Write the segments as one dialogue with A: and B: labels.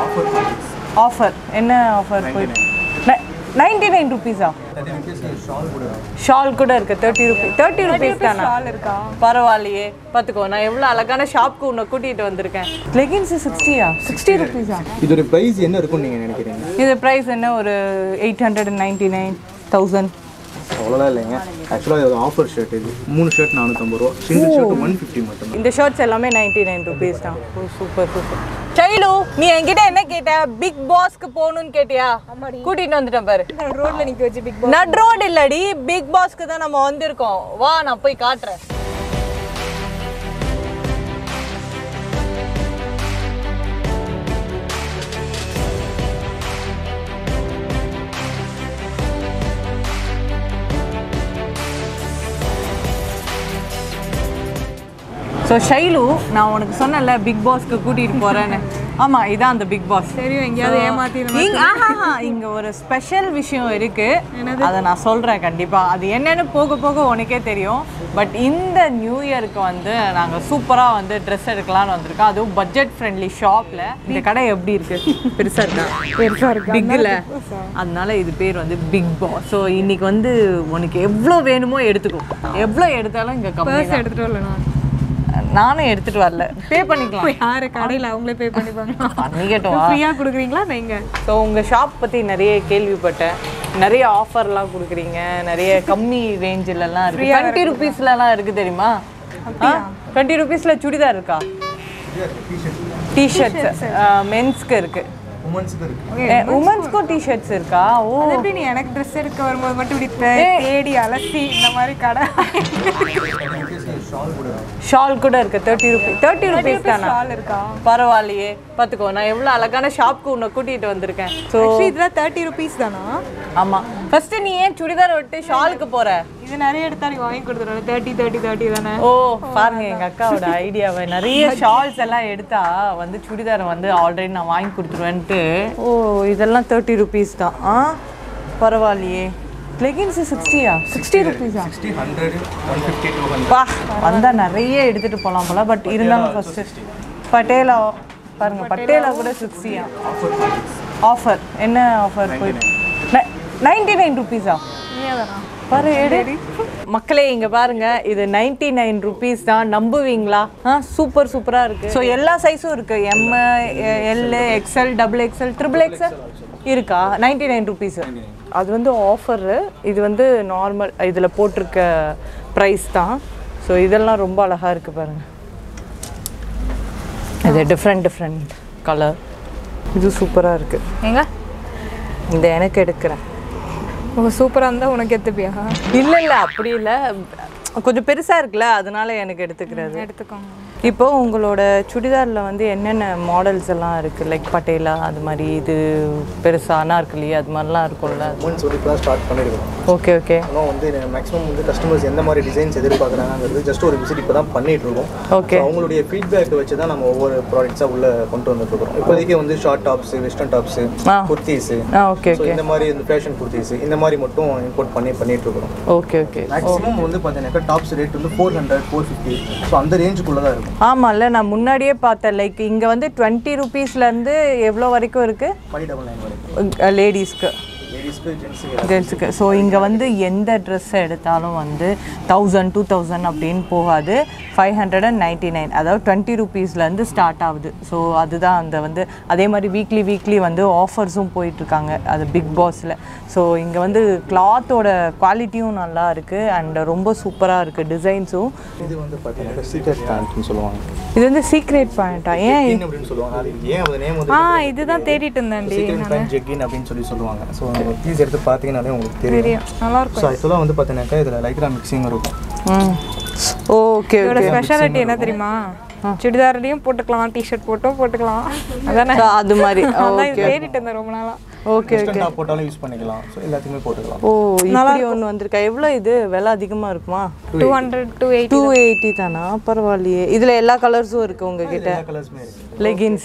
A: Offer price
B: offer என்ன offer போயிட்டு ninety nine ருபீஸா
A: தேர்ட்டி ருபீஸ் ஷால் கூட
B: ஷால் கூட இருக்கு தேர்ட்டி ருபீஸ் தேர்ட்டி ருபீஸ் தானே
C: ஷால் இருக்கா
B: பரவாயில்லையே பார்த்துக்கோ நான் எவ்வளோ அழகான ஷாப்க்கு உன்னை கூட்டிகிட்டு வந்திருக்கேன் லெகின்ஸ் சிக்ஸ்டியா சிக்ஸ்டி ருபீஸா
A: இதோட ப்ரைஸ் என்ன இருக்கும்னு நீங்கள் நினைக்கிறீங்க
B: இது ப்ரைஸ் என்ன ஒரு eight hundred and ninety nine thousand
A: அவ்வளோதான் இல்லைங்க ஆக்சுவலாக இது ஆஃபர் ஷர்ட் இது மூணு ஷர்ட் நானூற்றம்பது ரூபா சிங்கிள் ஷர்ட் ஒன் ஃபிஃப்டி மட்டும்
B: இந்த ஷர்ட்ஸ் எல்லாமே நைன்டி நைன் ருபீஸ் தான் சூப்பர் சூப்பர் சைலு நீ என்கிட்ட என்ன கேட்ட பிக் பாஸ்க்கு போகணும்னு கேட்டியா கூட்டிட்டு வந்துட்டேன் பாரு
C: ரோட்ல நிக்க வச்சு பிக்
B: நட் ரோடு இல்லடி பிக் பாஸ்க்கு தான் நம்ம வந்திருக்கோம் வா நான் போய் காட்டுறேன் ஸோ ஷைலு நான் உனக்கு சொன்னேன்ல பிக் பாஸ்க்கு கூட்டிட்டு போறேன்னு ஆமா இதான் அந்த பிக் பாஸ்
C: தெரியும் எங்கேயாவது ஏமாத்தி
B: இங்க ஆஹாஹா, இங்க ஒரு ஸ்பெஷல் விஷயம் இருக்கு அதை நான் சொல்றேன் கண்டிப்பா அது என்னன்னு போக போக உனக்கே தெரியும் பட் இந்த நியூ இயருக்கு வந்து நாங்க சூப்பரா வந்து ட்ரெஸ் எடுக்கலாம்னு வந்திருக்கோம் அதுவும் பட்ஜெட் ஃப்ரெண்ட்லி ஷாப்ல இந்த கடை எப்படி இருக்கு பெருசா இருக்கா
C: பெருசா இருக்கு
B: பிக்ல அதனால இது பேர் வந்து பிக் பாஸ் ஸோ இன்னைக்கு வந்து உனக்கு எவ்வளோ வேணுமோ எடுத்துக்கோ எவ்வளோ எடுத்தாலும் இங்க கம்மி
C: பர்ஸ் எடுத்துட்டு வரல நான்
B: நானும் எடுத்துட்டு வரல பே பண்ணிக்கலாம்
C: யாரு கடையில அவங்களே பே பண்ணிப்பாங்க
B: பண்ணிக்கட்டும் வா.
C: ஃப்ரீயா கொடுக்குறீங்களா நீங்க
B: ஸோ உங்கள் ஷாப் பற்றி நிறைய கேள்விப்பட்டேன் நிறைய ஆஃபர்லாம் கொடுக்குறீங்க நிறைய கம்மி ரேஞ்சிலலாம் இருக்கு டுவெண்ட்டி ருபீஸ்லலாம் இருக்குது தெரியுமா டுவெண்ட்டி ருபீஸில் சுடிதார் இருக்கா டிஷர்ட்ஸ் மென்ஸ்க்கு இருக்கு
A: உமன்ஸுக்கு இருக்கு
B: உமன்ஸ்க்கும் டிஷர்ட்ஸ் இருக்கா ஓ
C: அது எப்படி நீ எனக்கு ட்ரெஸ் எடுக்க வரும்போது மட்டும் இப்படி தே- தேடி அலசி இந்த மாதிரி கடை
A: ஷால் கூட
B: ஷால் கூட இருக்கு தேர்ட்டி ருபீஸ் தேர்ட்டி ருபீஸ் தானே
C: ஷால் இருக்கா
B: பரவாயில்லையே பார்த்துக்கோ நான் எவ்வளோ அழகான ஷாப்க்கு உன்னை கூட்டிகிட்டு வந்திருக்கேன் ஸோ
C: ஆக்சுவலி இதெல்லாம் தேர்ட்டி ருபீஸ் தானா
B: ஆமாம் ஃபர்ஸ்ட் நீ ஏன் சுடிதார் விட்டு ஷாலுக்கு போற
C: இது நிறைய எடுத்தா நீ வாங்கி கொடுத்துருவாங்க தேர்ட்டி தேர்ட்டி தேர்ட்டி தானே
B: ஓ பாருங்க எங்க அக்காவோட ஐடியாவை நிறைய ஷால்ஸ் எல்லாம் எடுத்தா வந்து சுடிதார் வந்து ஆல்ரெடி நான் வாங்கி கொடுத்துருவேன்ட்டு ஓ இதெல்லாம் தேர்ட்டி ருபீஸ் தான் ஆ பரவாயில்லையே லெகின்ஸ் சிக்ஸ்டியா சிக்ஸ்டி ருபீஸா
A: sixty hundred one fifty two hundred
B: பா வந்தா நிறைய எடுத்துட்டு போலாம் போல பட் இருந்தாலும் ஃபர்ஸ்ட் பட்டேலா பாருங்க பட்டேலா கூட சிக்ஸ்டியா
A: ஆஃபர் ப்ரைஸ்
B: ஆஃபர் என்ன ஆஃபர் போயிட்டு நைன்டி நைன் ருபீஸா பாரு எடு மக்களே இங்க பாருங்க இது நைன்டி நைன் ருபீஸ் தான் நம்புவீங்களா ஆ சூப்பர் சூப்பரா இருக்கு ஸோ எல்லா சைஸும் இருக்கு M L XL double XL triple XL இருக்கா நைன்டி நைன் ருபீஸ் அது வந்து ஆஃபரு இது வந்து நார்மல் இதில் போட்டிருக்க ப்ரைஸ் தான் ஸோ இதெல்லாம் ரொம்ப அழகா இருக்கு பாருங்க இது டிஃப்ரெண்ட் டிஃப்ரெண்ட் கலர் இது சூப்பராக இருக்கு
C: எங்க
B: இந்த எனக்கு எடுக்கிறேன்
C: உங்க சூப்பரா இருந்தா உனக்கு எத்துப்பியா
B: இல்லை இல்லை அப்படி இல்லை கொஞ்சம் பெருசாக இருக்குல்ல அதனால எனக்கு எடுத்துக்கிறது
C: எடுத்துக்கோங்க
B: இப்போ உங்களோட சுடிதாரில் வந்து என்னென்ன மாடல்ஸ் எல்லாம் இருக்குது லைக் பட்டேலா அது மாதிரி இது பெருசா அனார்கலி அது மாதிரிலாம் இருக்கும்ல
A: உமன்ஸ் வந்து இப்போ தான் ஸ்டார்ட் பண்ணியிருக்கோம்
B: ஓகே ஓகே
A: ஆனால் வந்து மேக்ஸிமம் வந்து கஸ்டமர்ஸ் எந்த மாதிரி டிசைன்ஸ் எதிர்பார்க்குறாங்கிறது ஜஸ்ட் ஒரு விசிட் இப்போ தான் பண்ணிட்டு இருக்கோம்
B: Okay.
A: So, அவங்களுடைய ஃபீட்பேக் வச்சு தான் நம்ம ஒவ்வொரு ப்ராடக்ட்ஸாக உள்ள கொண்டு வந்துட்டு இருக்கோம் இப்போதைக்கு வந்து ஷார்ட் டாப்ஸ் வெஸ்டர்ன் டாப்ஸ்
B: ஆ.
A: குர்த்திஸ்
B: ஆ ஓகே
A: ஸோ இந்த மாதிரி இந்த ஃபேஷன் குர்த்திஸ் இந்த மாதிரி மட்டும் இம்போர்ட் பண்ணி பண்ணிட்டு இருக்கிறோம்
B: ஓகே ஓகே
A: மேக்ஸிமம் வந்து பார்த்தீங்கன்னாக்கா டாப்ஸ் ரேட் வந்து four hundred four fifty so அந்த ரேஞ்சுக்குள்ளே தான் இருக்கும்
B: ஆமாம்ல நான் முன்னாடியே பார்த்தேன் லைக் இங்கே வந்து டுவெண்ட்டி ருபீஸ்லேருந்து எவ்வளோ வரைக்கும் இருக்குது
A: ஃபைவ் டபுள் நைன் வரைக்கும்
B: லேடிஸ்க்கு
A: லேடிஸ்க்கு ஜென்ஸுக்கு
B: ஜென்ஸுக்கு ஸோ இங்கே வந்து எந்த ட்ரெஸ் எடுத்தாலும் வந்து தௌசண்ட் டூ தௌசண்ட் அப்படின்னு போகாது five hundred and ninety nine அதாவது டுவெண்ட்டி ருபீஸ்லேருந்து ஸ்டார்ட் ஆகுது ஸோ அதுதான் அந்த வந்து அதே மாதிரி வீக்லி வீக்லி வந்து ஆஃபர்ஸும் போயிட்டுருக்காங்க அது பிக் பாஸில் ஸோ இங்கே வந்து கிளாத்தோட குவாலிட்டியும் நல்லா இருக்குது அண்ட் ரொம்ப சூப்பராக இருக்குது டிசைன்ஸும்
A: இது வந்து பார்த்தீங்கன்னா சீக்ரெட் பேண்ட்னு சொல்லுவாங்க
B: இது வந்து சீக்ரெட் பாயிண்டா ஏன்
A: ஜெக்கின் அப்படின்னு சொல்லுவாங்க அது ஏன் அது நேம் வந்து
C: ஆ இதுதான் தேடிட்டு இருந்தேன்டி
A: சீக்ரெட் பேண்ட் ஜெக்கின் அப்படின்னு சொல்லி சொல்லுவாங்க ஸோ அந்த பீஸ் எடுத்து பார்த்தீங்கன்னாலே உங்களுக்கு தெரியும்
C: தெரியும் நல்லா இருக்கும்
A: ஸோ ஆக்சுவலாக வந்து பார்த்தீங்கன்னாக்கா இதில் லைட்டாக மிக்சிங் இருக்கும்
B: ம் ஓகே
C: இதோட ஸ்பெஷாலிட்டி என்ன தெரியுமா சுடிதார்லயும் போட்டுக்கலாம் டிஷர்ட் போட்டும் போட்டுக்கலாம் அதானே
B: அது மாதிரி
C: அதான் இது தேடிட்டு இருந்தேன் ரொம்ப நாளா
B: ஓகே
A: வெஸ்டர்ன் டாப் போட்டாலும் யூஸ் பண்ணிக்கலாம் ஸோ எல்லாத்துக்குமே போட்டுக்கலாம்
B: ஓ இப்படி ஒன்று வந்திருக்கா எவ்வளோ இது விலை அதிகமாக இருக்குமா
C: two hundred two eight
B: two eighty தானா பரவாயில்லையே இதில் எல்லா கலர்ஸும் இருக்குது உங்ககிட்ட
A: எல்லா கலர்ஸுமே இருக்குது
B: லெகின்ஸ்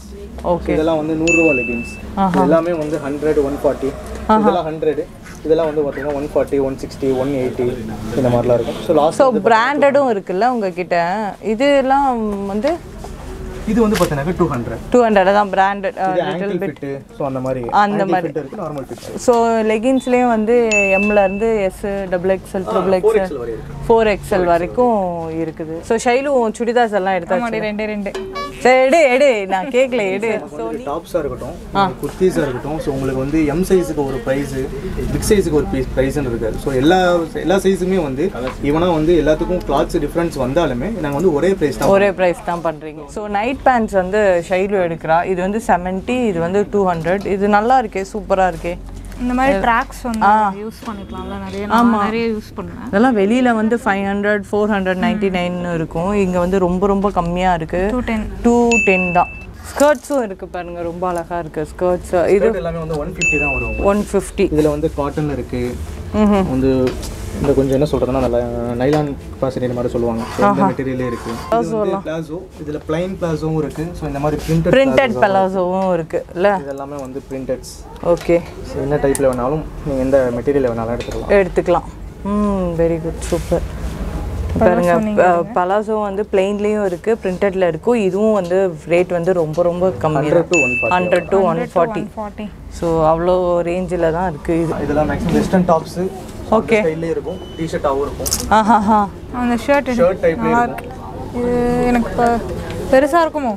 B: ஓகே
A: இதெல்லாம் வந்து நூறுரூவா லெகின்ஸ் எல்லாமே வந்து ஹண்ட்ரட் ஒன் ஃபார்ட்டி இதெல்லாம் ஹண்ட்ரட் இதெல்லாம் வந்து பார்த்தீங்கன்னா one forty one sixty one eighty இந்த மாதிரிலாம் இருக்கும் ஸோ லாஸ்ட்
B: ஸோ பிராண்டடும் இருக்குல்ல உங்ககிட்ட இதெல்லாம் வந்து
A: இது வந்து பார்த்தீங்கன்னா டூ ஹண்ட்ரட்
B: டூ ஹண்ட்ரட் தான் பிராண்டட்
A: இது ஆங்கிள் ஃபிட்டு ஸோ அந்த மாதிரி
B: அந்த மாதிரி.
A: ஃபிட் இருக்கு நார்மல் ஃபிட்
B: ஸோ லெகின்ஸ்லேயும் வந்து எம்ல இருந்து S double XL triple
A: four
B: XL
A: XL வரை இருக்கு
B: ஃபோர் எக்ஸ்எல் வரைக்கும் இருக்குது ஸோ ஷைலு சுடிதாஸ் எல்லாம் எடுத்தாச்சு
C: ஆமாடி ரெண்டே ரெண்டு
B: சரி எடு எடு நான் கேட்கல எடு
A: டாப்ஸாக இருக்கட்டும் குர்த்தீஸாக இருக்கட்டும் ஸோ உங்களுக்கு வந்து எம் சைஸுக்கு ஒரு ப்ரைஸு பிக் சைஸுக்கு ஒரு பீஸ் ப்ரைஸ்னு இருக்காது ஸோ எல்லா எல்லா சைஸுமே வந்து ஈவனாக வந்து எல்லாத்துக்கும் கிளாத்ஸ் டிஃப்ரென்ஸ் வந்தாலுமே நாங்கள் வந்து ஒரே ப்ரைஸ் தான்
B: ஒரே ப்ரைஸ் தான் பண்ணுறீங்க ஸோ நைட் பேண்ட்ஸ் வந்து ஷைலு எடுக்கிறா இது வந்து செவன்ட்டி இது வந்து டூ ஹண்ட்ரட் இது நல்லா இருக்கே சூப்பராக இருக்கே
C: இந்த மாதிரி ட்ராக்ஸ் வந்து யூஸ் பண்ணிக்கலாம்ல நிறைய நான் நிறைய யூஸ் பண்ணுவேன்
B: இதெல்லாம் வெளியில் வந்து five hundred four hundred ninety nine இருக்கும் இங்கே வந்து ரொம்ப ரொம்ப கம்மியாக இருக்குது
C: டூ டென்
B: டூ டென் தான் ஸ்கர்ட்ஸும் இருக்குது பாருங்க ரொம்ப அழகாக இருக்குது ஸ்கர்ட்ஸ் இது
A: எல்லாமே வந்து ஒன் ஃபிஃப்டி தான் வரும்
B: ஒன் ஃபிஃப்டி
A: இதில் வந்து காட்டன் இருக்குது வந்து இந்த கொஞ்சம் என்ன சொல்கிறதுனா நல்ல நைலான் பாசிட்டி மாதிரி சொல்லுவாங்க So, இந்த மெட்டீரியலே இருக்குது இது வந்து பிளாசோ இதில் பிளைன் பிளாசோவும் இருக்குது ஸோ இந்த மாதிரி பிரிண்டட்
B: பிரிண்டட் பலாசோவும் இருக்குது இல்லை
A: இது எல்லாமே வந்து பிரிண்டட்ஸ்
B: ஓகே
A: ஸோ என்ன டைப்பில் வேணாலும் நீங்கள் எந்த மெட்டீரியல் வேணாலும் எடுத்துக்கலாம்
B: எடுத்துக்கலாம் ம் வெரி குட் சூப்பர் பாருங்க பலாசோ வந்து பிளெயின்லேயும் இருக்குது பிரிண்டட்ல இருக்கும் இதுவும் வந்து ரேட் வந்து ரொம்ப ரொம்ப கம்மி
A: hundred to one forty
B: hundred to one forty
C: forty
B: so அவ்வளோ ரேஞ்சில் தான் இருக்குது இது
A: இதெல்லாம் மேக்ஸிமம் வெஸ்டர்ன் டாப்ஸு
B: Okay.
A: ஸ்டைல்லே இருக்கும் டிஷர்ட்டாகவும் இருக்கும்
B: ஆஹாஹா
C: அந்த ஷர்ட்
A: ஷர்ட் டைப்லேயே இருக்கும்
C: இது எனக்கு இப்போ பெருசாக இருக்குமோ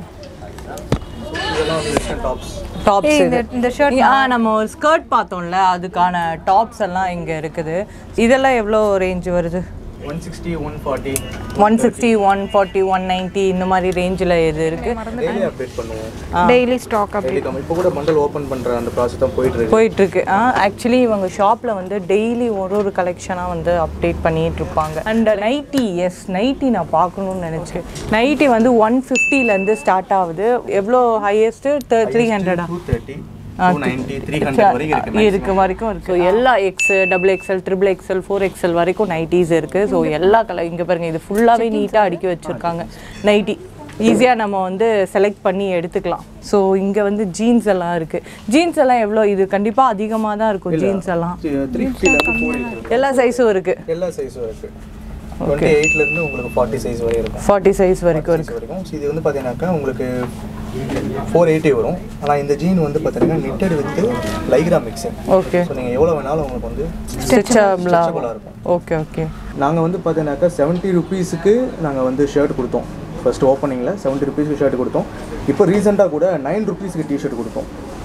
A: இதெல்லாம் வந்து வெஸ்டர்ன் டாப்ஸ்
B: டாப்ஸ்
C: இந்த இந்த ஷர்ட்
B: ஆ நம்ம ஒரு ஸ்கர்ட் பார்த்தோம்ல அதுக்கான டாப்ஸ் எல்லாம் இங்கே இருக்குது இதெல்லாம் எவ்வளோ ரேஞ்ச் வருது
A: one sixty one forty
B: one sixty one forty one ninety இந்த மாதிரி ரேஞ்சில் இது இருக்குது
A: டெய்லி அப்டேட் பண்ணுவோம்
C: டெய்லி ஸ்டாக் அப்படி
A: டெய்லி இப்போ கூட பண்டல் ஓப்பன் பண்ணுற அந்த ப்ராசஸ் தான் போயிட்டு இருக்கு
B: போயிட்டு இருக்கு ஆ ஆக்சுவலி இவங்க ஷாப்பில் வந்து டெய்லி ஒரு ஒரு கலெக்ஷனாக வந்து அப்டேட் பண்ணிட்டு இருப்பாங்க அண்ட் நைட்டி எஸ் நைட்டி நான் பார்க்கணும்னு நினச்சேன் நைட்டி வந்து ஒன் ஃபிஃப்டிலேருந்து ஸ்டார்ட் ஆகுது எவ்வளோ ஹையஸ்ட்டு த்ரீ ஹண்ட்ரடா
A: two thirty two ninety three hundred வரைக்கும் இருக்கு
B: இருக்கு வரைக்கும் இருக்கு எல்லா X double XL triple XL four XL வரைக்கும் நைட்டிஸ் இருக்கு ஸோ எல்லா கலர் இங்கே பாருங்க இது ஃபுல்லாகவே நீட்டாக அடுக்கி வச்சிருக்காங்க நைட்டி ஈஸியாக நம்ம வந்து செலக்ட் பண்ணி எடுத்துக்கலாம் ஸோ இங்கே வந்து ஜீன்ஸ் எல்லாம் இருக்குது ஜீன்ஸ் எல்லாம் எவ்வளோ இது கண்டிப்பாக அதிகமாக தான் இருக்கும் ஜீன்ஸ் எல்லாம்
A: த்ரீ ஃபிஃப்டிலேருந்து ஃபோர் எயிட்
B: எல்லா சைஸும் இருக்குது
A: எல்லா சைஸும் இருக்கு டுவெண்ட்டி எயிட்லேருந்து உங்களுக்கு ஃபார்ட்டி சைஸ் வரை இருக்கும்
B: ஃபார்ட்டி சைஸ் வரைக்கும் இருக்கு
A: size வரைக்கும் So, இது வந்து பார்த்தீங்கன்னாக்கா உங்களுக்கு ஃபோர் எயிட்டி வரும் ஆனால் இந்த ஜீன் வந்து பார்த்தீங்கன்னா knitted with lycra mixing
B: okay
A: so நீங்கள் எவ்வளோ வேணாலும் உங்களுக்கு வந்து
B: ஸ்டிச்சபிளா
A: ஸ்ட்ரெச்சபிளாக இருக்கும்
B: ஓகே ஓகே
A: நாங்கள் வந்து பார்த்தீங்கன்னாக்கா செவன்ட்டி ருபீஸுக்கு நாங்கள் வந்து ஷர்ட் கொடுத்தோம் ஃபர்ஸ்ட் ஓப்பனிங்கில் செவன்ட்டி ருபீஸ்க்கு ஷர்ட் கொடுத்தோம் இப்போ ரீசெண்டாக கூட நைன் ருபீஸ்க்கு டிஷர்ட் கொடுத்தோம்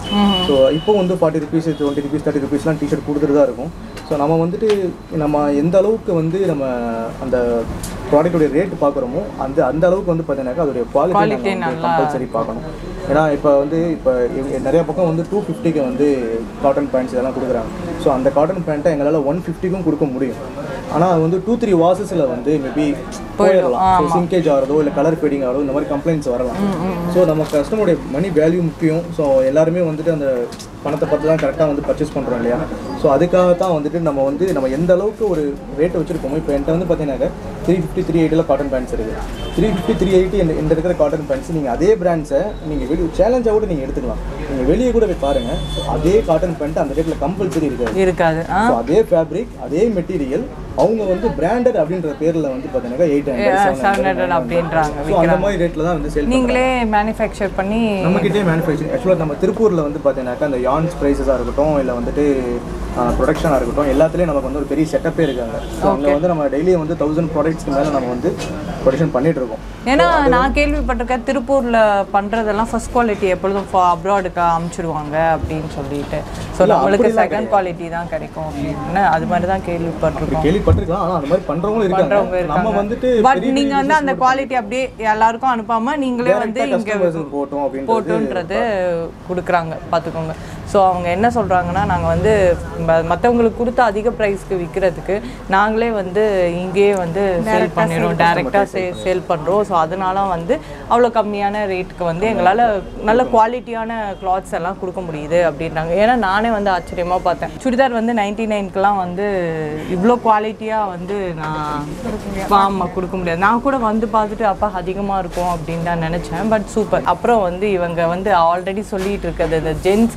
A: ஸோ இப்போ வந்து forty rupees twenty rupees thirty ருபீஸ்லாம் டிஷர்ட் கொடுத்துட்டு தான் இருக்கும் ஸோ நம்ம வந்துட்டு நம்ம எந்த அளவுக்கு வந்து நம்ம அந்த ப்ராடக்டோடைய ரேட் பார்க்குறோமோ அந்த அந்த அளவுக்கு வந்து பார்த்தீங்கன்னாக்கா அதோடைய குவாலிட்டி கம்பல்சரி பார்க்கணும் ஏன்னா இப்போ வந்து இப்போ இவங்க நிறைய பக்கம் வந்து டூ ஃபிஃப்டிக்கு வந்து காட்டன் பேண்ட்ஸ் இதெல்லாம் கொடுக்குறாங்க ஸோ அந்த காட்டன் பேண்ட்டை எங்களால் ஒன் ஃபிஃப்டிக்கும் கொடுக்க முடியும் ஆனால் அது வந்து டூ த்ரீ வாசஸில் வந்து மேபி போயிடலாம் சிங்கேஜ் ஆகிறதோ இல்லை கலர் ஃபேடிங் ஆகிறதோ இந்த மாதிரி கம்ப்ளைண்ட்ஸ் வரலாம் ஸோ நம்ம கஸ்டமருடைய மணி வேல்யூ முக்கியம் ஸோ எல்லாருமே வந்துட்டு அந்த பணத்தை பார்த்து தான் கரெக்டாக வந்து பர்ச்சேஸ் பண்ணுறோம் இல்லையா ஸோ அதுக்காக தான் வந்துட்டு நம்ம வந்து நம்ம எந்த அளவுக்கு ஒரு ரேட்டை வச்சுருக்கோமோ இப்போ என்கிட்ட வந்து பார்த்தீங்கன்னாக்கா த்ரீ ஃபிஃப்டி த்ரீ எயிட்டில் காட்டன் பேண்ட்ஸ் இருக்குது த்ரீ ஃபிஃப்டி த்ரீ எயிட்டி இந்த இந்த இருக்கிற காட்டன் பேண்ட்ஸ் நீங்கள் அதே பிராண்ட்ஸை நீங்கள் வெளியே சேலஞ்சாக கூட நீங்கள் எடுத்துக்கலாம் நீங்கள் வெளியே கூட போய் பாருங்கள் அதே காட்டன் பேண்ட் அந்த ரேட்டில் கம்பல்சரி இருக்காது
B: இருக்காது ஆ
A: ஸோ அதே ஃபேப்ரிக் அதே மெட்டீரியல் அவங்க வந்து பிராண்டட் அப்படின்ற பேரில் வந்து பார்த்தீங்கன்னா எயிட் ஹண்ட்ரட்
B: செவன் ஹண்ட்ரட் அப்படின்றாங்க
A: ஸோ அந்த மாதிரி ரேட்டில் தான் வந்து சேல்
B: நீங்களே மேனுஃபேக்சர் பண்ணி
A: நம்மக்கிட்டே மேனுஃபேக்சரிங் ஆக்சுவலாக நம்ம திருப்பூரில் வந்து பார்த்தீங்கன்னாக்கா அந்த யான்ஸ் ப்ரைஸஸாக இருக்கட்டும் இல்லை வந்துட்டு ப்ரொடக்ஷனாக இருக்கட்டும் எல்லாத்துலேயும் நமக்கு வந்து ஒரு பெரிய செட்டப்பே இருக்காங்க ஸோ அங்கே வந்து நம்ம டெய்லியும் வந்து தௌசண்ட் ப்ராடக்ட்ஸ்க்கு மேலே நம்ம வந்து ப்ரொடக்ஷன் பண்ணிட்டு இருக்கோம்
B: ஏன்னா நான் கேள்விப்பட்டிருக்கேன் திருப்பூர்ல பண்றதெல்லாம் ஃபர்ஸ்ட் குவாலிட்டி எப்பொழுதும் அப்ராடுக்கு அமுச்சிடுவாங்க அப்படின்னு சொல்லிட்டு ஸோ நம்மளுக்கு செகண்ட் குவாலிட்டி தான் கிடைக்கும் அப்படின்னு அது மாதிரி தான் கேள்விப்பட்டிருக்கோம்
A: கேள்விப்பட்டிருக்கலாம் ஆனால் அந்த மாதிரி பண்ணுறவங்களும்
B: பண்றவங்க
A: இருக்காங்க நம்ம வந்துட்டு
B: பட் நீங்க வந்து அந்த குவாலிட்டி அப்படியே எல்லாருக்கும் அனுப்பாம நீங்களே வந்து இங்க
A: கஸ்டமர்ஸுக்கு போட்டோம் அப்படின்றது
B: போட்டுன்றது கொடுக்குறாங்க பார்த்துக்கோங்க ஸோ அவங்க என்ன சொல்கிறாங்கன்னா நாங்கள் வந்து மற்றவங்களுக்கு கொடுத்து அதிக ப்ரைஸ்க்கு விற்கிறதுக்கு நாங்களே வந்து இங்கேயே வந்து சேல் பண்ணிடுறோம் டேரெக்டாக சே சேல் பண்ணுறோம் ஸோ அதனால வந்து அவ்வளோ கம்மியான ரேட்டுக்கு வந்து எங்களால் நல்ல குவாலிட்டியான கிளாத்ஸ் எல்லாம் கொடுக்க முடியுது அப்படின்றாங்க ஏன்னா நானே வந்து ஆச்சரியமாக பார்த்தேன் சுடிதார் வந்து நைன்டி நைன்க்குலாம் வந்து இவ்வளோ குவாலிட்டியாக வந்து நான் ஆமாம் கொடுக்க முடியாது நான் கூட வந்து பார்த்துட்டு அப்பா அதிகமாக இருக்கும் அப்படின்னு தான் நினச்சேன் பட் சூப்பர் அப்புறம் வந்து இவங்க வந்து ஆல்ரெடி சொல்லிட்டு இருக்கிறது இந்த ஜென்ஸ்க்கு தான் எங்கள்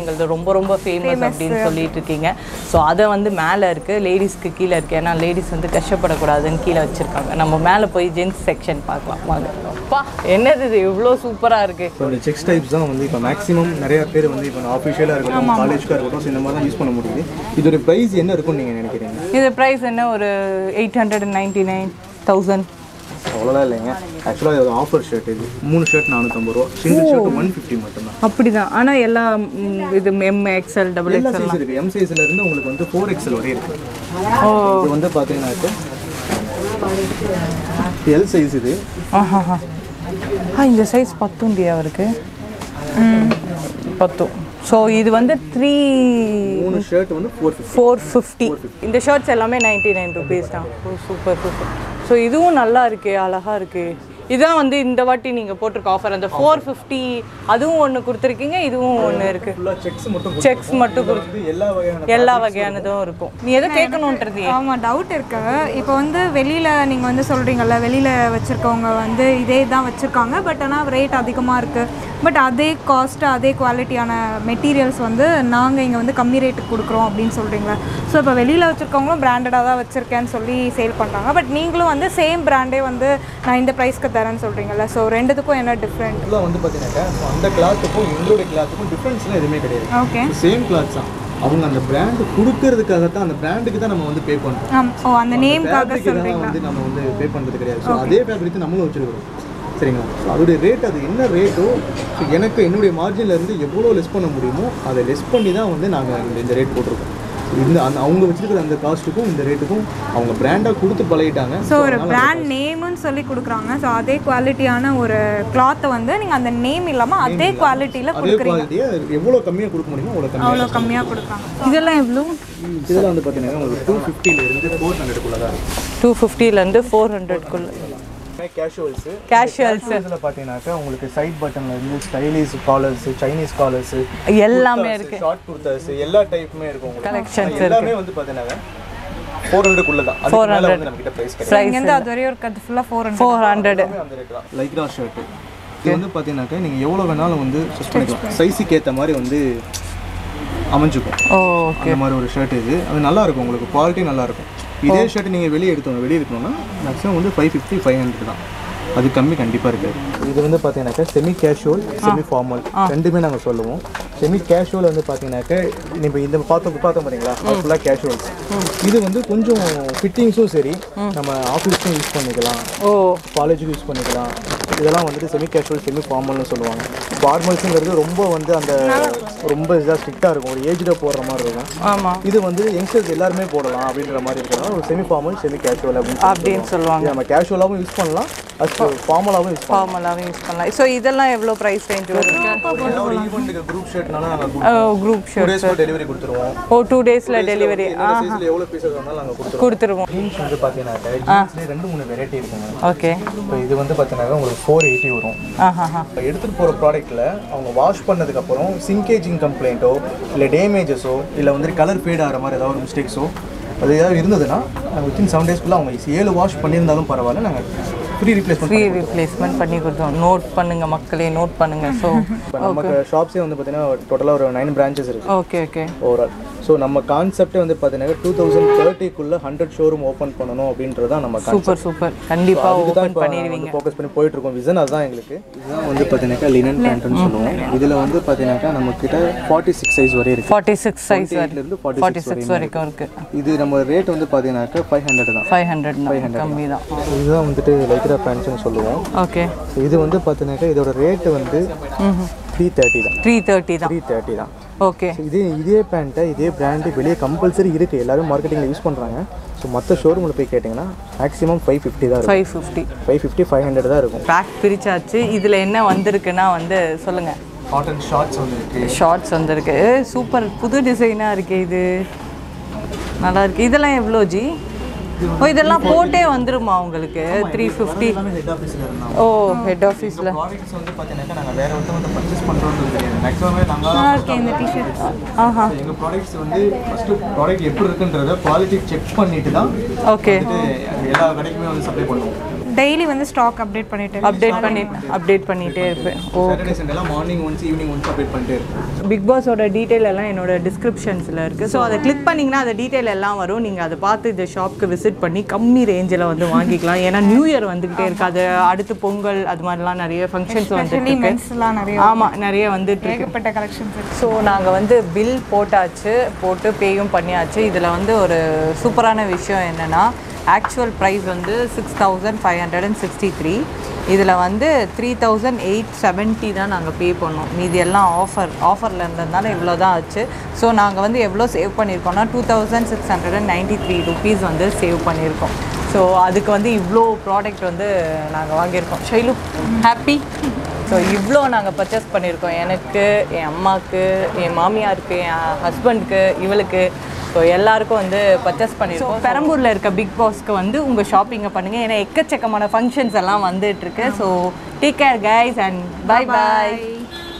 B: எங்களது ரொம்ப ரொம்ப ஃபேமஸ் அப்படின்னு சொல்லிட்டு இருக்கீங்க ஸோ அதை வந்து மேலே இருக்குது லேடிஸ்க்கு கீழே இருக்குது ஏன்னா லேடிஸ் வந்து கஷ்டப்படக்கூடாதுன்னு கீழே வச்சுருக்காங்க நம்ம மேலே போய் ஜென்ஸ் செக்ஷன் பார்க்கலாம் வாங்க அப்பா என்னது இது இவ்வளோ சூப்பராக இருக்குது
A: ஸோ இந்த செக்ஸ் டைப்ஸ் தான் வந்து இப்போ மேக்ஸிமம் நிறைய பேர் வந்து இப்போ ஆஃபிஷியலாக இருக்கட்டும் காலேஜ்க்காக இருக்கட்டும் ஸோ இந்த மாதிரி தான் யூஸ் பண்ண முடியுது இதோட ப்ரைஸ் என்ன இருக்கும்னு நீங்கள் நினைக்கிறீங்க
B: இது ப்ரைஸ் என்ன ஒரு eight hundred and ninety nine thousand
A: அவ்வளோதான் இல்லைங்க ஆக்சுவலாக இது ஆஃபர் ஷர்ட் இது மூணு ஷர்ட் நானூற்றம்பது ரூபா சிங்கிள் ஷர்ட் ஒன் ஃபிஃப்டி மட்டும்தான்
B: அப்படிதான் ஆனால் எல்லா ம், இது எம் எக்ஸ்எல் டபுள்
A: எல்லா
B: எக்ஸ்எல்
A: சைஸ் இருக்குது எம் சைஸ்ல இருந்து உங்களுக்கு வந்து ஃபோர் எக்ஸல் வரை இருக்கு
B: ஓ
A: இது வந்து பார்த்தீங்கன்னாக்க எல் சைஸ் இது
B: ஆஹாஹா ஆ இந்த சைஸ் பத்துண்டியா அவருக்கு பத்தும் ஸோ இது வந்து த்ரீ
A: மூணு ஷர்ட் வந்து ஃபோர் ஃபிஃப்டி
B: ஃபோர் ஃபிஃப்டி இந்த ஷர்ட்ஸ் எல்லாமே நைன்டி நைன் ருபீஸ் தான் ஓ சூப்பர் சூப்பர் ஸோ இதுவும் நல்லா இருக்கே அழகா இருக்கு இதான் வந்து இந்த வாட்டி நீங்கள் போட்டிருக்க ஆஃபர் அந்த ஃபோர் ஃபிஃப்டி அதுவும் ஒன்று கொடுத்துருக்கீங்க இதுவும் ஒன்று இருக்கு
A: ஃபுல்லாக செக்ஸ் மட்டும்
B: செக்ஸ் மட்டும் கொடு
A: வந்து எல்லா வகையான
B: எல்லா வகையானதும் இருக்கும் நீ எதை கேட்கணுன்றது
C: ஆமாம் டவுட் இருக்கு இப்போ வந்து வெளியில் நீங்கள் வந்து சொல்கிறீங்கல்ல வெளியில் வச்சுருக்கவங்க வந்து இதே தான் வச்சுருக்காங்க பட் ஆனால் ரேட் அதிகமாக இருக்குது பட் அதே காஸ்ட் அதே குவாலிட்டியான மெட்டீரியல்ஸ் வந்து நாங்கள் இங்கே வந்து கம்மி ரேட்டுக்கு கொடுக்குறோம் அப்படின்னு சொல்கிறீங்களா ஸோ இப்போ வெளியில் வச்சுருக்கவங்களும் பிராண்டடாக தான் வச்சுருக்கேன்னு சொல்லி சேல் பண்ணுறாங்க பட் நீங்களும் வந்து சேம் பிராண்டே வந்து நான் இந்த ப்ரைஸ்க்கு தரேன்னு சொல்கிறீங்கல்ல ஸோ ரெண்டுத்துக்கும் என்ன டிஃப்ரெண்ட்
A: ஃபுல்லாக வந்து பார்த்தீங்கன்னாக்கா so அந்த கிளாத்துக்கும் எங்களுடைய கிளாத்துக்கும் டிஃப்ரென்ஸ்லாம் எதுவுமே கிடையாது
C: ஓகே
A: சேம் கிளாத் தான் அவங்க அந்த பிராண்ட் கொடுக்கறதுக்காக தான் அந்த பிராண்டுக்கு தான் நம்ம வந்து பே பண்ணுறோம்
C: ஆம் ஓ அந்த நேம்காக
A: ஃபேப்ரிக்கு தான் வந்து நம்ம வந்து பே பண்ணுறது கிடையாது ஸோ அதே ஃபேப்ரிக் நம்மளும் வச்சுருக்கிறோம் சரிங்களா ஸோ அதோடைய ரேட் அது என்ன ரேட்டோ ஸோ எனக்கு என்னுடைய marginல இருந்து எவ்வளோ லெஸ் பண்ண முடியுமோ அதை லெஸ் பண்ணி தான் வந்து நாங்கள் இந்த இந்த ரேட் போட்டிருக்கோம் இந்த அந்த அவங்க வச்சிருக்கிற அந்த காஸ்ட்டுக்கும் இந்த ரேட்டுக்கும் அவங்க பிராண்டாக கொடுத்து பழகிட்டாங்க
C: ஸோ ஒரு பிராண்ட் நேம்னு சொல்லி கொடுக்குறாங்க ஸோ அதே குவாலிட்டியான ஒரு கிளாத்தை வந்து நீங்கள் அந்த நேம் இல்லாமல் அதே குவாலிட்டியில்
A: அதே குவாலிட்டியை எவ்வளோ கம்மியாக கொடுக்க முடியுமோ அவ்வளோ கம்மியாக
C: அவ்வளோ கம்மியாக கொடுக்குறாங்க
B: இதெல்லாம் எவ்வளோ
A: இதெல்லாம் வந்து பார்த்தீங்கன்னா உங்களுக்கு டூ ஃபிஃப்டிலேருந்து ஃபோர் ஹண்ட்ரடுக்குள்ளே தான் இருக்கும்
B: டூ ஃபிஃப்டிலேருந்து ஃபோர் ஹண்ட்ரட்குள்ள
A: கேஷுவல்ஸு
B: கேஷுவல்ஸ்
A: இதில் பார்த்தீங்கன்னாக்கா உங்களுக்கு சைட் பட்டன்ல இருந்து ஸ்டைலிஷ் காலர்ஸ் சைனீஸ் காலர்ஸ்
B: எல்லாமே இருக்கு
A: ஷார்ட் குர்தாஸ் எல்லா டைப்புமே இருக்கும் உங்களுக்கு
B: Collections
A: ஆனா எல்லாமே வந்து பார்த்தீங்கன்னா ஃபோர் ஹண்ட்ரட்குள்ள தான் அதுக்கு மேலே வந்து நம்ம கிட்ட ப்ரைஸ் கிடையாது
C: இங்கேருந்து அது வரையும் இருக்கிறது ஃபுல்லாக ஃபோர் ஹண்ட்ரட்
B: ஃபோர் ஹண்ட்ரட்
A: எல்லாமே அந்த ரேட் தான் லைக்ரா ஷர்ட் இது வந்து பார்த்தீங்கன்னாக்கா நீங்கள் எவ்வளோ வேணாலும் வந்து ஸ்டிச் பண்ணிக்கலாம் சைஸுக்கு ஏற்ற மாதிரி வந்து அமைஞ்சுக்கும்
B: ஓ
A: அந்த மாதிரி ஒரு ஷர்ட் இது அது நல்லா இருக்கும் உங்களுக்கு குவாலிட்டி நல்லா இருக்கும் இதே ஷர்ட் நீங்கள் வெளியே எடுத்தோங்க வெளியே எடுக்கணும்னா மேக்ஸிமம் வந்து ஃபைவ் ஃபிஃப்டி ஃபைவ் ஹண்ட்ரட் தான் அது கம்மி கண்டிப்பாக இருக்காது இது வந்து பார்த்தீங்கன்னாக்கா செமி கேஷுவல் செமி ஃபார்மல் ரெண்டுமே நாங்கள் சொல்லுவோம் செமி கேஷுவல் வந்து பார்த்தீங்கன்னாக்கா இப்போ இந்த பார்த்தோம் பார்த்தோம் பாத்தீங்களா ஃபுல்லாக கேஷுவல்ஸ் இது வந்து கொஞ்சம் ஃபிட்டிங்ஸும் சரி நம்ம ஆஃபீஸ்க்கும் யூஸ் பண்ணிக்கலாம்
B: ஓ
A: காலேஜுக்கு யூஸ் பண்ணிக்கலாம் இதெல்லாம் வந்துட்டு செமி கேஷுவல் செமி ஃபார்மல்னு சொல்லுவாங்க ஃபார்மல்ஸுங்கிறது ரொம்ப வந்து அந்த ரொம்ப இதாக ஸ்ட்ரிக்டாக இருக்கும் ஒரு ஏஜ்டாக போடுற மாதிரி இருக்கும்
B: ஆமாம்
A: இது வந்து யங்ஸ்டர்ஸ் எல்லாருமே போடலாம் அப்படின்ற மாதிரி இருக்கிறனால ஒரு செமி ஃபார்மல் செமி கேஷுவல் அப்படின்னு சொல்லி
B: அப்படின்னு சொல்லுவாங்க
A: இது நம்ம கேஷுவலாகவும் யூஸ் பண்ணலாம் அது ஃபார்மலாகவும் யூஸ்
B: ஃபார்மலாகவும் யூஸ் பண்ணலாம் ஸோ இதெல்லாம் எவ்வளோ ப்ரைஸ் ரேஞ்ச் வருது
A: பண்ணலாம் ஒரு ஈவெண்ட்டுக்கு குரூப் ஷர்ட்னால நாங்கள்
B: ஓ குரூப்
A: டூ
B: ஷர்ட்
A: டேஸ்க்கு டெலிவரி கொடுத்துருவோம்
B: ஓ டூ டேஸில் டெலிவரி
A: என்னோட சைஸில் எவ்வளோ பீசஸ் வந்தாலும் நாங்கள் கொடுத்துருவோம்
B: கொடுத்துருவோம்
A: ஜீன்ஸ் வந்து பார்த்தீங்கன்னாக்கா ஜீன்ஸ்லேயே ரெண்டு மூணு வெரைட்டி இருக்குங்க
B: ஓகே
A: இப்போ இது வந்து பார்த்தீங்கன்னாக்கா உங்களுக்கு ஃபோர் எயிட்டி வரும்
B: ஆஹாஹா
A: இப்போ எடுத்துகிட்டு போகிற ப்ராடக்ட்டில் அவங்க வாஷ் பண்ணதுக்கப்புறம் சிங்கேஜிங் கம்ப்ளைண்ட்டோ இல்லை டேமேஜஸோ இல்லை வந்து கலர் ஃபேட் ஆகிற மாதிரி ஏதாவது ஒரு மிஸ்டேக்ஸோ அது ஏதாவது இருந்ததுன்னா வித்தின் செவன் டேஸ்க்குள்ளே அவங்க ஏழு வாஷ் பண்ணியிருந்தாலும் பரவாயில்ல நாங்கள் ஃப்ரீ ரீப்ளேஸ்மெண்ட்
B: ஃப்ரீ ரீப்ளேஸ்மெண்ட் பண்ணி கொடுத்தோம் நோட் பண்ணுங்க மக்களே நோட் பண்ணுங்க ஸோ
A: இப்போ நமக்கு ஷாப்ஸே வந்து பார்த்தீங்கன்னா டோட்டலாக ஒரு நைன் பிரான்ச்சஸ் இருக்குது
B: ஓகே ஓகே
A: ஓவரால் ஸோ நம்ம கான்செப்டே வந்து பார்த்தீங்கன்னா டூ தௌசண்ட் தேர்ட்டிக்குள்ளே ஹண்ட்ரட் ஷோரூம் ஓப்பன் பண்ணணும் அப்படின்றது தான் நம்ம concept.
B: சூப்பர் சூப்பர் கண்டிப்பாக
A: அதுக்கு தான்
B: ஓப்பன்
A: இப்போ
B: பண்ணிடுவீங்க
A: ஃபோக்கஸ் பண்ணி போயிட்டு இருக்கோம் விசன் அதுதான் எங்களுக்கு இதுதான் வந்து பார்த்தீங்கன்னாக்கா லினன் பேண்ட்னு சொல்லுவோம் இதில் வந்து பார்த்தீங்கன்னாக்கா நம்ம கிட்ட ஃபார்ட்டி சிக்ஸ் சைஸ் வரை இருக்கு
B: ஃபார்ட்டி சிக்ஸ் சைஸ்
A: இருந்து
B: ஃபார்ட்டி
A: ஃபார்ட்டி
B: சிக்ஸ் வரைக்கும் இருக்கு
A: இது நம்ம ரேட் வந்து பார்த்தீங்கன்னாக்கா ஃபைவ் ஹண்ட்ரட் தான்
B: ஃபைவ் ஹண்ட்ரட் கம்மி தான்
A: இதுதான் வந்துட்டு லைக்ரா பேண்ட்ஸ்னு சொல்லுவோம்
B: ஓகே
A: So இது வந்து பார்த்தீங்கன்னாக்கா இதோட ரேட்டு வந்து த்ரீ தேர்ட்டி தான்
B: த்ரீ தேர்ட்டி தான்
A: த்ரீ தேர்ட்டி தான்
B: ஓகே
A: So இதே இதே பேண்ட்டை இதே பிராண்டு வெளியே கம்பல்சரி இருக்குது எல்லாரும் மார்க்கெட்டிங்கில் யூஸ் பண்ணுறாங்க ஸோ மற்ற ஷோரூமில் போய் கேட்டிங்கன்னா மேக்ஸிமம் ஃபைவ் ஃபிஃப்டி தான் இருக்கும்
B: five fifty
A: five fifty five hundred தான் இருக்கும்
B: பேக் பிரிச்சாச்சு இதில் என்ன வந்திருக்குன்னா வந்து சொல்லுங்க
A: காட்டன் ஷார்ட்ஸ் வந்து இருக்குது
B: ஷார்ட்ஸ் வந்திருக்கு சூப்பர் புது டிசைனாக இருக்கு இது நல்லா இருக்கு இதெல்லாம் எவ்வளோ ஜி ஓ இதெல்லாம் போட்டே வந்துருமா உங்களுக்கு த்ரீ ஃபிஃப்டி
A: ஹெட் ஆஃபீஸில் இருந்தாங்க
B: ஓ ஹெட் ஆஃபீஸில்
A: ப்ராடக்ட்ஸ் வந்து பார்த்தீங்கன்னாக்கா நாங்கள் வேறு ஒருத்தவங்க பர்ச்சேஸ் பண்ணுறோன்றது தெரியாது மேக்ஸிமமே நாங்கள்
C: நல்லா இருக்கு இந்த டிஷர்ட்
B: ஆஹா
A: எங்கள் ப்ராடக்ட்ஸ் வந்து ஃபஸ்ட்டு ப்ராடக்ட் எப்படி இருக்குன்றத குவாலிட்டி செக் பண்ணிட்டு தான்
B: ஓகே
A: வந்துட்டு எல்லா கடைக்குமே வந்து சப்ளை பண்ணுவோம்
C: டெய்லி வந்து ஸ்டாக் அப்டேட் பண்ணிட்டு
B: அப்டேட் பண்ணி அப்டேட் பண்ணிகிட்டே இருப்பேன் ஓ
A: சாட்டர்டே சண்டேலாம் morning once evening once update பண்ணிட்டே இருக்கோம்
B: பிக் பாஸோட டீட்டெயில் எல்லாம் என்னோட டிஸ்கிரிப்ஷன்ஸில் இருக்குது ஸோ அதை கிளிக் பண்ணிங்கன்னா அந்த டீட்டெயில் எல்லாம் வரும் நீங்கள் அதை பார்த்து இந்த ஷாப்க்கு விசிட் பண்ணி கம்மி ரேஞ்சில் வந்து வாங்கிக்கலாம் ஏன்னா நியூ இயர் வந்துக்கிட்டே இருக்கு அது அடுத்து பொங்கல் அது மாதிரிலாம் நிறைய ஃபங்க்ஷன்ஸ் வந்துட்டு இருக்கு
C: மென்ஸ்லாம் நிறைய
B: ஆமாம் நிறைய வந்துட்டு இருக்கு
C: ஏகப்பட்ட கலெக்ஷன்ஸ் இருக்கு
B: ஸோ நாங்கள் வந்து பில் போட்டாச்சு போட்டு பேயும் பண்ணியாச்சு இதில் வந்து ஒரு சூப்பரான விஷயம் என்னென்னா ஆக்சுவல் ப்ரைஸ் வந்து six thousand five hundred and sixty three இதில் வந்து த்ரீ தௌசண்ட் எயிட் செவன்ட்டி தான் நாங்கள் பே பண்ணோம் மீதி எல்லாம் ஆஃபர் ஆஃபரில் இருந்ததுனால இவ்வளோ தான் ஆச்சு ஸோ நாங்கள் வந்து எவ்வளோ சேவ் பண்ணியிருக்கோம்னா two thousand six hundred and ninety three rupees வந்து சேவ் பண்ணியிருக்கோம் ஸோ அதுக்கு வந்து இவ்வளோ ப்ராடக்ட் வந்து நாங்கள் வாங்கியிருக்கோம் ஷைலு ஹாப்பி ஸோ இவ்வளோ நாங்கள் பர்ச்சேஸ் பண்ணியிருக்கோம் எனக்கு என் அம்மாவுக்கு என் மாமியாருக்கு என் ஹஸ்பண்டுக்கு இவளுக்கு ஸோ எல்லாருக்கும் வந்து பர்ச்சேஸ் பண்ணியிருக்கோம் பெரம்பூரில் இருக்க பிக் பாஸ்க்கு வந்து உங்கள் ஷாப்பிங்கை பண்ணுங்கள் ஏன்னா எக்கச்சக்கமான ஃபங்க்ஷன்ஸ் எல்லாம் வந்துட்டு இருக்கு so take care guys and bye bye